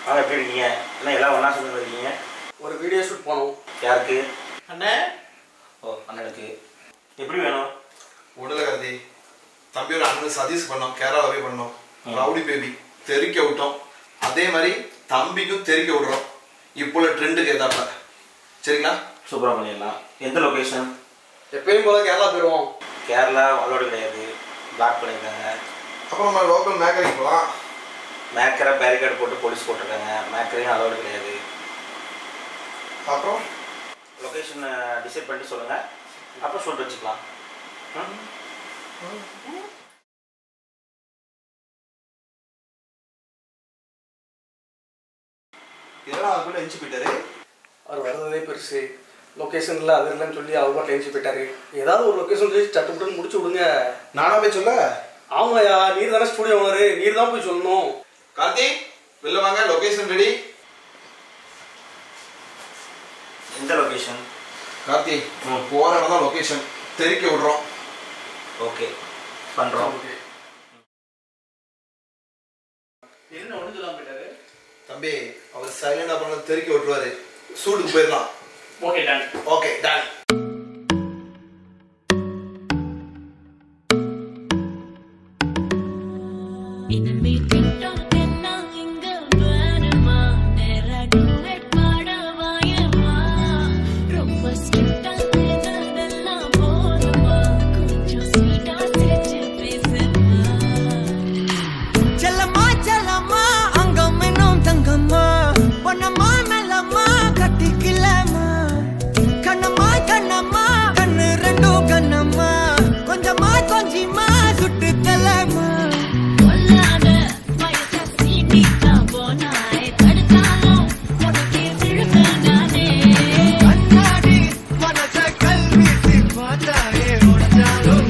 வாங்க எப்படி இருக்கீங்க என்ன எல்லாம் ஒன்றா சேர்ந்து இருக்கீங்க ஒரு வீடியோ ஷூட் போனோம் யாருக்கு அண்ணே ஓ அண்ணனுக்கு எப்படி வேணும் உடல கார்த்தி தம்பியோட அண்ணன் சதீஷ் பண்ணோம் கேரளா போய் பண்ணோம் ரவுடி பேபி தெறிக்க விட்டோம் அதே மாதிரி தம்பிக்கும் தெறிக்க விடுறோம் இப்போ உள்ள ட்ரெண்டுக்கு ஏதாப்ப சரிங்களா சூப்பராக பண்ணிடலாம் எந்த லொக்கேஷன் எப்பயும் போல கேரளா போயிடுவோம் கேரளா அலோடு கிடையாது பிளாக் பண்ணியிருக்காங்க அப்புறம் நம்ம லோக்கல் மேக்கரிங் போகலாம் மேக்கரை பேரிகேட் போட்டு போலீஸ் போட்டிருக்காங்க மேக்கரையும் அலோடு கிடையாது அப்புறம் லொக்கேஷன் டிசைட் பண்ணிட்டு சொல்லுங்கள் அப்புறம் சொல்லிட்டு வச்சுக்கலாம் ம்? இதெல்லாம் அதுக்குள்ள எஞ்சி போயிட்டாரு அவர் வர்றதே பெருசு லொக்கேஷன் இல்லை அது இல்லைன்னு சொல்லி அவர் பாட்டில் எழுச்சி போயிட்டாரு ஏதாவது ஒரு லொக்கேஷன் சொல்லி சட்டுப்புட்டுன்னு முடிச்சு விடுங்க நானா போய் சொல்ல ஆமாயா நீர் தானே ஸ்டூடியோ ஓனரு நீர் தான் போய் சொல்லணும் கார்த்தி வெளில வாங்க லொகேஷன் ரெடி எந்த லொக்கேஷன் கார்த்தி ம். போற இடம் தான் லொகேஷன் தெறிக்க விடுறோம் ஓகே பண்ணுறோம் என்ன ஒன்று சொல்லாம போயிட்டாரு தம்பி அவர் சைலண்டா பண்ண தெறிக்க விட்டுருவாரு சூடுக்கு போயிடலாம் ஓகே டன் ஓகே டன் இனிமே TikTok எல்லாம் இங்க வருமா? நேரா duet பாட வாயேம்மா. ரொம்ப strict ஆ இருந்ததெல்லாம் போதுமா? கொஞ்சம் sweet ஆ சிரிச்சு பேசுமா செல்லம்மா செல்லம்மா அங்கம் இன்னும் தங்கம்மா பொன்னம்மா மெல்லம்மா கட்டிக்கலம்மா கண்ணம்மா கண்ணம்மா கண்ணு ரெண்டும் கண்ணம்மா கொஞ்சமா கொஞ்சிமா சுட்டு தலம்மா கொல்லாத வயச சீண்டிட்டா போனாய். தடுத்தாலும் உனக்கே விழுவேன் நானே. கண்ணாடி மனச கல்வி பார்த்தாயே உடஞ்சாலும்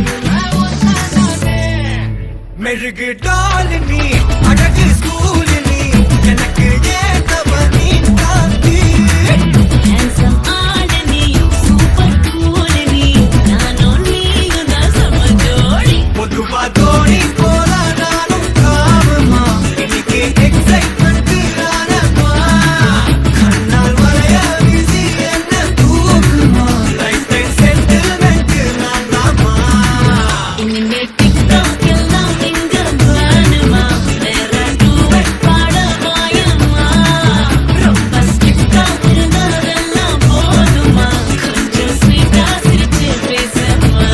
மெழுகு டால் நீ அழகு ஸ்கூல் நீ எனக்கு ஏத்தவ நீ காந்தி Handsome ஆளு நீ, super cool நீ. நானும் நீயும் தான் செம ஜோடி. பொதுவா தோணி போல நானும் காமமா இன்னைக்கு எக்ஸைட்மெண்ட் ஆனமா கண்ணால் வளைய வீசி என்ன தூக்குமா லைஃப் டைம் செட்டில்மெண்ட் நான் தாமா இனிமே TikTok எல்லாம் இங்க வேணுமா? வேற duet பாட வாயேம்மா. ரொம்ப strict ஆ இருந்ததெல்லாம் போதுமா? கொஞ்சம் sweet ஆ சிரிச்சு பேசுமா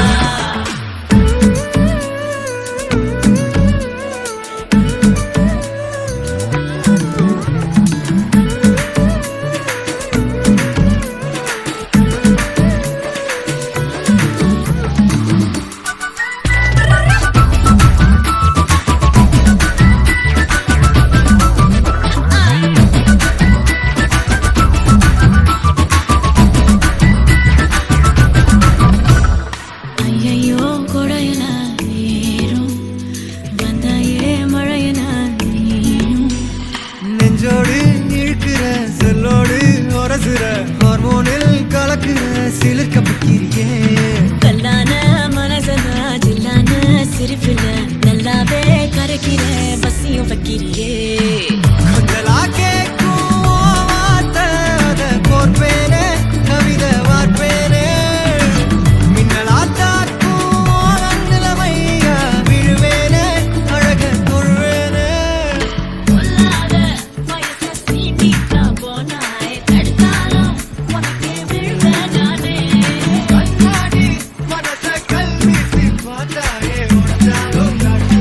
ஐயையோ கொடையன ஏறும் வந்தாயே மழையன நீயும் நெஞ்சோடு இழுக்கிற செல்லோடு உரசுற ஹார்மோனில் கலக்குற சிலிர்க்க பிக்கிறியே கல்லான மனசன ஜில்லான சிரிப்புல நல்லாவே கரைக்கிற பசியும் வைக்கிறியே கொஞ்சலா கேட்கும் வார்த்தை அதை கோர்ப்பேனே கவிதை வார்ப்பேனே மின்னலா தாக்கும் அந்தில மையா விழுவேனே அழக தொழுவேனே கொல்லாத வயச சீண்டிட்டா போனாய் தடுத்தாலும் உனக்கே விழுவேன் நானே கண்ணாடி மனச கல்வி பார்த்தாயே உடஞ்சாலும்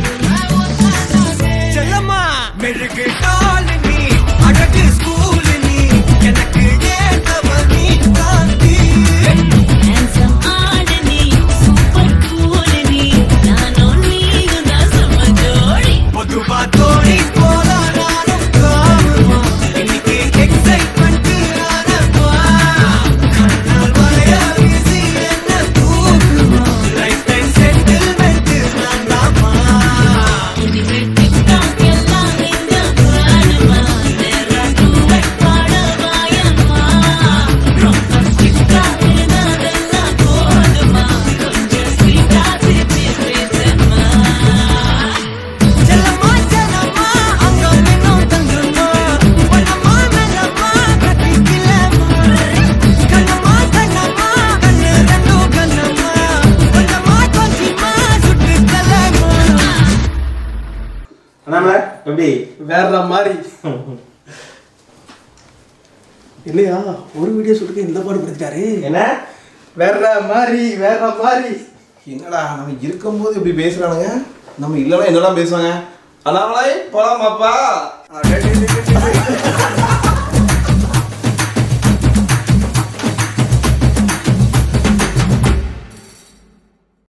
செல்லம்மா மெழுகு டால் நீ அழகு ஸ்கூல் நீ எனக்கு ஏத்தவ நீ காந்தி Handsome ஆளு நீ, super cool நீ. நானும் நீயும் தான் செம ஜோடி. பொதுவா தோணி போல நானும் காணுமா இன்னைக்கு எக்ஸைட்மெண்ட் ஆனமா கண்ணால் வளைய வீசி என்ன தூக்குமா லைஃப் டைம் செட்டில்மெண்ட் நான் தாமா இனிமே TikTok எல்லாம் இங்க வேணுமா? அண்ணாமலை எப்படி வேற மாதிரி இல்லையா ஒரு வீடியோ சொல்லிட்டு இந்த பாடு படுத்திட்டாரு என்ன வேற மாதிரி வேற மாதிரி என்னடா நம்ம இருக்கும்போது இப்படி பேசுறானுங்க நம்ம இல்லைன்னா என்னடா பேசுவாங்க அதனால போலாமாப்பா